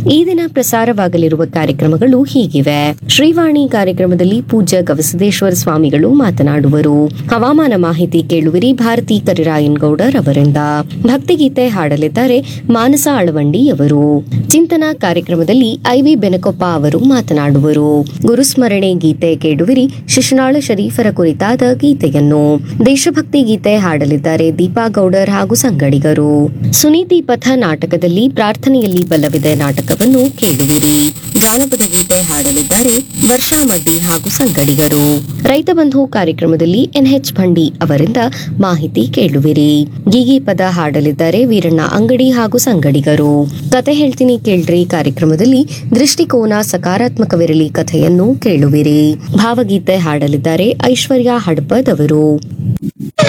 ಈ ದಿನ ಪ್ರಸಾರವಾಗಲಿರುವ ಕಾರ್ಯಕ್ರಮಗಳು ಹೀಗಿವೆ ಶ್ರೀವಾಣಿ ಕಾರ್ಯಕ್ರಮದಲ್ಲಿ ಪೂಜ್ಯ ಗವಿಸಿದ್ದೇಶ್ವರ ಸ್ವಾಮಿಗಳು ಮಾತನಾಡುವರು ಹವಾಮಾನ ಮಾಹಿತಿ ಕೇಳುವಿರಿ ಭಾರತಿ ಕರಿರಾಯನ್ಗೌಡರ್ ಅವರಿಂದ ಭಕ್ತಿಗೀತೆ ಹಾಡಲಿದ್ದಾರೆ ಮಾನಸ ಅಳವಂಡಿಯವರು ಚಿಂತನ ಕಾರ್ಯಕ್ರಮದಲ್ಲಿ ಐವಿ ಬೆನಕೊಪ್ಪ ಅವರು ಮಾತನಾಡುವರು ಗುರುಸ್ಮರಣೆ ಗೀತೆ ಕೇಳುವಿರಿ ಶಿಶುನಾಳ ಶರೀಫರ ಕುರಿತಾದ ಗೀತೆಯನ್ನು ದೇಶಭಕ್ತಿ ಗೀತೆ ಹಾಡಲಿದ್ದಾರೆ ದೀಪಾ ಗೌಡರ್ ಹಾಗೂ ಸಂಗಡಿಗರು ಸುನೀತಿ ಪಥ ನಾಟಕದಲ್ಲಿ ಪ್ರಾರ್ಥನೆಯಲ್ಲಿ ಬಲವಿದೆ ನಾಟಕವನ್ನು ಕೇಳುವಿರಿ ಜಾನಪದ ಗೀತೆ ಹಾಡಲಿದ್ದಾರೆ ವರ್ಷಾ ಮಡ್ಡಿ ಹಾಗೂ ಸಂಗಡಿಗರು ರೈತ ಬಂಧು ಕಾರ್ಯಕ್ರಮದಲ್ಲಿ ಎನ್ಎಚ್ ಭಂಡಿ ಅವರಿಂದ ಮಾಹಿತಿ ಕೇಳುವಿರಿ ಗೀಗಿ ಪದ ಹಾಡಲಿದ್ದಾರೆ ವೀರಣ್ಣ ಅಂಗಡಿ ಹಾಗೂ ಸಂಗಡಿಗರು ಕತೆ ಹೇಳ್ತೀನಿ ಕೇಳ್ರಿ ಕಾರ್ಯಕ್ರಮದಲ್ಲಿ ದೃಷ್ಟಿಕೋನ ಸಕಾರಾತ್ಮಕವಿರಲಿ ಕಥೆಯನ್ನು ಕೇಳುವಿರಿ ಭಾವಗೀತೆ ಹಾಡಲಿದ್ದಾರೆ ಐಶ್ವರ್ಯ ಹಡ್ಪದ್ ಅವರು